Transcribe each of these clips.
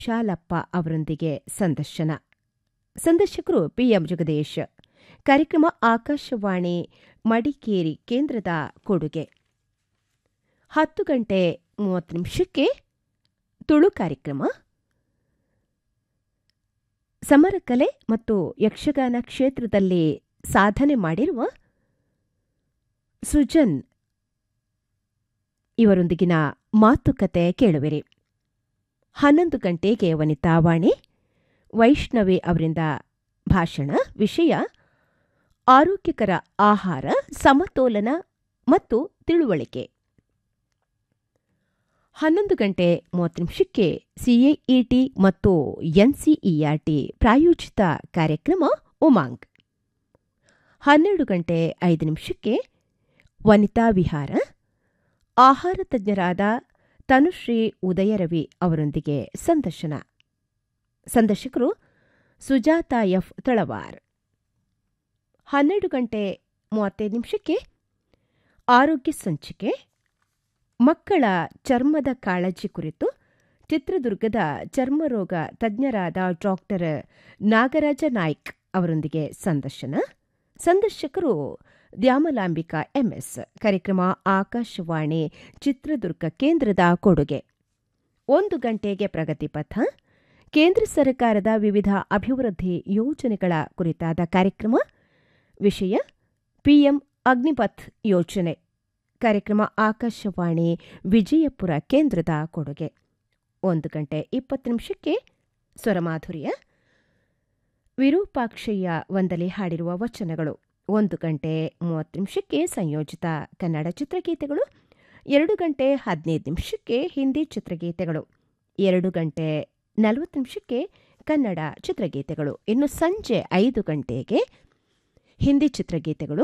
ಶಾಲಪ್ಪ ಅವರೊಂದಿಗೆ ಸಂದರ್ಶನ ಸಂದರ್ಶಕರು ಪಿಎಂ ಜಗದೀಶ್ ಕಾರ್ಯಕ್ರಮ ಆಕಾಶವಾಣಿ ಮಡಿಕೇರಿ ಕೇಂದ್ರದ ಕೊಡುಗೆ ಹತ್ತು ಗಂಟೆ ಮೂವತ್ತು ನಿಮಿಷಕ್ಕೆ ತುಳು ಕಾರ್ಯಕ್ರಮ ಸಮರಕಲೆ ಮತ್ತು ಯಕ್ಷಗಾನ ಕ್ಷೇತ್ರದಲ್ಲಿ ಸಾಧನೆ ಮಾಡಿರುವ ಸೃಜನ್ ಇವರೊಂದಿಗಿನ ಮಾತುಕತೆ ಕೇಳುವಿರಿ ಹನ್ನೊಂದು ಗಂಟೆಗೆ ವನಿತಾವಾಣಿ ವೈಷ್ಣವಿ ಅವರಿಂದ ಭಾಷಣ ವಿಷಯ ಆರೋಗ್ಯಕರ ಆಹಾರ ಸಮತೋಲನ ಮತ್ತು ತಿಳುವಳಿಕೆ ಹನ್ನೊಂದು ಗಂಟೆ ಮೂವತ್ತು ನಿಮಿಷಕ್ಕೆ ಸಿಎಇಟಿ ಮತ್ತು ಎನ್ಸಿಇಆರ್ಟಿ ಪ್ರಾಯೋಜಿತ ಕಾರ್ಯಕ್ರಮ ಉಮಾಂಗ್ ಹನ್ನೆರಡು ಗಂಟೆ ಐದು ನಿಮಿಷಕ್ಕೆ ವನಿತಾ ವಿಹಾರ ಆಹಾರ ತಜ್ಞರಾದ ತನುಶ್ರೀ ಉದಯರವಿ ಅವರೊಂದಿಗೆ ಸಂದರ್ಶನ ಸಂದರ್ಶಕರು ಸುಜಾತ ಎಫ್ ತಳವಾರ್ ಹನ್ನೆರಡು ಗಂಟೆ ಮೂವತ್ತೈದು ನಿಮಿಷಕ್ಕೆ ಆರೋಗ್ಯ ಸಂಚಿಕೆ ಮಕ್ಕಳ ಚರ್ಮದ ಕಾಳಜಿ ಕುರಿತು ಚಿತ್ರದುರ್ಗದ ಚರ್ಮರೋಗ ತಜ್ಞರಾದ ಡಾಕ್ಟರ್ ನಾಗರಾಜ ನಾಯ್ಕ್ ಅವರೊಂದಿಗೆ ಸಂದರ್ಶನ ಸಂದರ್ಶಕರು ದ್ಯಾಮಲಾಂಬಿಕಾ ಎಂಎಸ್ ಕಾರ್ಯಕ್ರಮ ಆಕಾಶವಾಣಿ ಚಿತ್ರದುರ್ಗ ಕೇಂದ್ರದ ಕೊಡುಗೆ ಒಂದು ಗಂಟೆಗೆ ಪ್ರಗತಿ ಪಥ ಕೇಂದ್ರ ಸರ್ಕಾರದ ವಿವಿಧ ಅಭಿವೃದ್ಧಿ ಯೋಜನೆಗಳ ಕುರಿತಾದ ಕಾರ್ಯಕ್ರಮ ವಿಷಯ ಪಿಎಂ ಅಗ್ನಿಪಥ್ ಯೋಜನೆ ಕಾರ್ಯಕ್ರಮ ಆಕಾಶವಾಣಿ ವಿಜಯಪುರ ಕೇಂದ್ರದ ಕೊಡುಗೆ ಒಂದು ಗಂಟೆ ಇಪ್ಪತ್ತು ನಿಮಿಷಕ್ಕೆ ಸ್ವರಮಾಧುರ್ಯ ವಿರೂಪಾಕ್ಷಯ್ಯ ಒಂದಲಿ ಹಾಡಿರುವ ವಚನಗಳು ಒಂದು ಗಂಟೆ ಮೂವತ್ತು ನಿಮಿಷಕ್ಕೆ ಸಂಯೋಜಿತ ಕನ್ನಡ ಚಿತ್ರಗೀತೆಗಳು ಎರಡು ಗಂಟೆ ಹದಿನೈದು ನಿಮಿಷಕ್ಕೆ ಹಿಂದಿ ಚಿತ್ರಗೀತೆಗಳು ಎರಡು ಗಂಟೆ ನಲವತ್ತು ನಿಮಿಷಕ್ಕೆ ಕನ್ನಡ ಚಿತ್ರಗೀತೆಗಳು ಇನ್ನು ಸಂಜೆ ಐದು ಗಂಟೆಗೆ ಹಿಂದಿ ಚಿತ್ರಗೀತೆಗಳು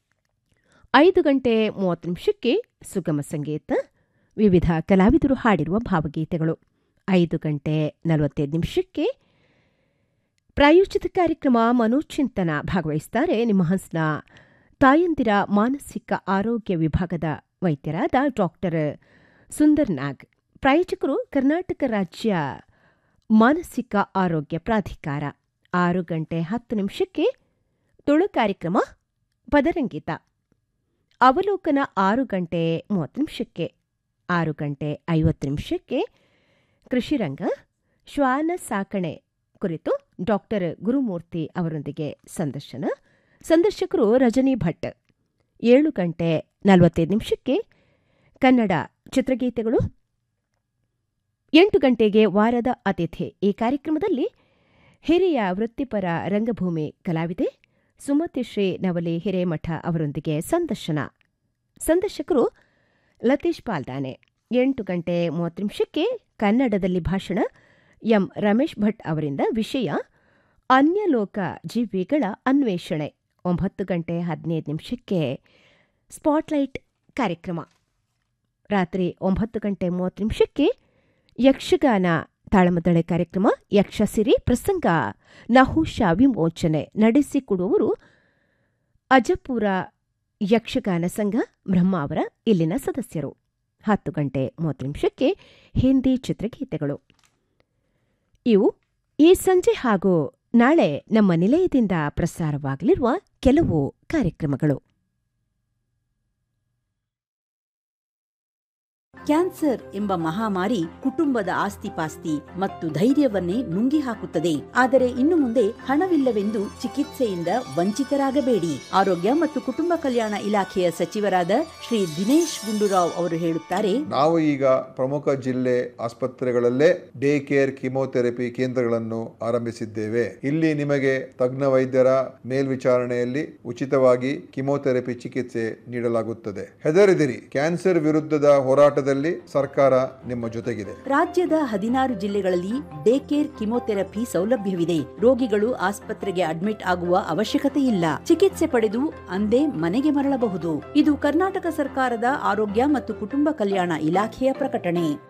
ಐದು ಗಂಟೆ ಮೂವತ್ತು ನಿಮಿಷಕ್ಕೆ ಸುಗಮ ಸಂಗೀತ ವಿವಿಧ ಕಲಾವಿದರು ಹಾಡಿರುವ ಭಾವಗೀತೆಗಳು ಐದು ಗಂಟೆ ನಲವತ್ತೈದು ನಿಮಿಷಕ್ಕೆ ಪ್ರಾಯೋಜಿತ ಕಾರ್ಯಕ್ರಮ ಮನೋಚಿಂತನ ಭಾಗವಹಿಸುತ್ತಾರೆ ನಿಮ್ಮ ಹಂಸ್ನ ತಾಯಂದಿರ ಮಾನಸಿಕ ಆರೋಗ್ಯ ವಿಭಾಗದ ವೈದ್ಯರಾದ ಡಾಕ್ಟರ್ ಸುಂದರ್ ನಾಗ್ ಪ್ರಾಯೋಜಕರು ಕರ್ನಾಟಕ ರಾಜ್ಯ ಮಾನಸಿಕ ಆರೋಗ್ಯ ಪ್ರಾಧಿಕಾರ ಆರು ಗಂಟೆ ಹತ್ತು ನಿಮಿಷಕ್ಕೆ ತುಳು ಕಾರ್ಯಕ್ರಮ ಪದರಂಗಿತ ಅವಲೋಕನ ಆರು ಗಂಟೆ ಮೂವತ್ತು ನಿಮಿಷಕ್ಕೆ ಆರು ಗಂಟೆ ಐವತ್ತು ನಿಮಿಷಕ್ಕೆ ಕೃಷಿರಂಗ ಶ್ವಾನ ಸಾಕಣೆ ಕುರಿತು ಡಾಕ್ಟರ್ ಗುರುಮೂರ್ತಿ ಅವರೊಂದಿಗೆ ಸಂದರ್ಶನ ಸಂದರ್ಶಕರು ರಜನಿ ಭಟ್ ಏಳು ಗಂಟೆ ನಲವತ್ತೈದು ನಿಮಿಷಕ್ಕೆ ಕನ್ನಡ ಚಿತ್ರಗೀತೆಗಳು ಎಂಟು ಗಂಟೆಗೆ ವಾರದ ಅತಿಥಿ ಈ ಕಾರ್ಯಕ್ರಮದಲ್ಲಿ ಹಿರಿಯ ವೃತ್ತಿಪರ ರಂಗಭೂಮಿ ಕಲಾವಿದೆ ಸುಮತಿ ಶ್ರೀ ನವಲಿ ಹಿರೇಮಠ ಅವರೊಂದಿಗೆ ಸಂದರ್ಶನ ಸಂದರ್ಶಕರು ಲತೀಶ್ ಪಾಲ್ದಾನೆ ಎಂಟು ಗಂಟೆ ಮೂವತ್ತು ನಿಮಿಷಕ್ಕೆ ಕನ್ನಡದಲ್ಲಿ ಭಾಷಣ ಎಂ ರಮೇಶ್ ಭಟ್ ಅವರಿಂದ ವಿಷಯ ಅನ್ಯಲೋಕ ಜೀವಿಗಳ ಅನ್ವೇಷಣೆ ಒಂಬತ್ತು ಗಂಟೆ ಹದಿನೈದು ನಿಮಿಷಕ್ಕೆ ಸ್ಪಾಟ್ಲೈಟ್ ಕಾರ್ಯಕ್ರಮ ರಾತ್ರಿ ಒಂಬತ್ತು ಗಂಟೆ ಮೂವತ್ತು ನಿಮಿಷಕ್ಕೆ ಯಕ್ಷಗಾನ ತಾಳಮದ್ದಳೆ ಕಾರ್ಯಕ್ರಮ ಯಕ್ಷಸಿರಿ ಪ್ರಸಂಗ ನಹುಷ ವಿಮೋಚನೆ ನಡೆಸಿಕೊಡುವವರು ಅಜಪುರ ಯಕ್ಷಗಾನ ಸಂಘ ಬ್ರಹ್ಮಾವರ ಇಲ್ಲಿನ ಸದಸ್ಯರು ಹತ್ತು ಗಂಟೆ ಮೂವತ್ತು ನಿಮಿಷಕ್ಕೆ ಹಿಂದಿ ಚಿತ್ರಗೀತೆಗಳು ಇವು ಈ ಸಂಜೆ ಹಾಗೂ ನಾಳೆ ನಮ್ಮ ನಿಲಯದಿಂದ ಪ್ರಸಾರವಾಗಲಿರುವ ಕೆಲವು ಕಾರ್ಯಕ್ರಮಗಳು ಕ್ಯಾನ್ಸರ್ ಎಂಬ ಮಹಾಮಾರಿ ಕುಟುಂಬದ ಆಸ್ತಿಪಾಸ್ತಿ ಮತ್ತು ಧೈರ್ಯವನ್ನೇ ನುಂಗಿ ಹಾಕುತ್ತದೆ ಆದರೆ ಇನ್ನು ಮುಂದೆ ಹಣವಿಲ್ಲವೆಂದು ಚಿಕಿತ್ಸೆಯಿಂದ ವಂಚಿತರಾಗಬೇಡಿ ಆರೋಗ್ಯ ಮತ್ತು ಕುಟುಂಬ ಕಲ್ಯಾಣ ಇಲಾಖೆಯ ಸಚಿವರಾದ ಶ್ರೀ ದಿನೇಶ್ ಗುಂಡೂರಾವ್ ಅವರು ಹೇಳುತ್ತಾರೆ ನಾವು ಈಗ ಪ್ರಮುಖ ಜಿಲ್ಲೆ ಆಸ್ಪತ್ರೆಗಳಲ್ಲೇ ಡೇ ಕೇರ್ ಕಿಮೋಥೆರಪಿ ಕೇಂದ್ರಗಳನ್ನು ಆರಂಭಿಸಿದ್ದೇವೆ ಇಲ್ಲಿ ನಿಮಗೆ ತಜ್ಞ ವೈದ್ಯರ ಮೇಲ್ವಿಚಾರಣೆಯಲ್ಲಿ ಉಚಿತವಾಗಿ ಕಿಮೋಥೆರಪಿ ಚಿಕಿತ್ಸೆ ನೀಡಲಾಗುತ್ತದೆ ಹೆದರಿದಿರಿ ಕ್ಯಾನ್ಸರ್ ವಿರುದ್ಧದ ಹೋರಾಟದಲ್ಲಿ ಸರ್ಕಾರ ನಿಮ್ಮ ಜೊತೆಗಿದೆ ರಾಜ್ಯದ ಹದಿನಾರು ಜಿಲ್ಲೆಗಳಲ್ಲಿ ಡೇ ಕೇರ್ ಕಿಮೋಥೆರಪಿ ಸೌಲಭ್ಯವಿದೆ ರೋಗಿಗಳು ಆಸ್ಪತ್ರೆಗೆ ಅಡ್ಮಿಟ್ ಆಗುವ ಅವಶ್ಯಕತೆ ಇಲ್ಲ ಚಿಕಿತ್ಸೆ ಪಡೆದು ಅಂದೇ ಮನೆಗೆ ಮರಳಬಹುದು ಇದು ಕರ್ನಾಟಕ ಸರ್ಕಾರದ ಆರೋಗ್ಯ ಮತ್ತು ಕುಟುಂಬ ಕಲ್ಯಾಣ ಇಲಾಖೆಯ ಪ್ರಕಟಣೆ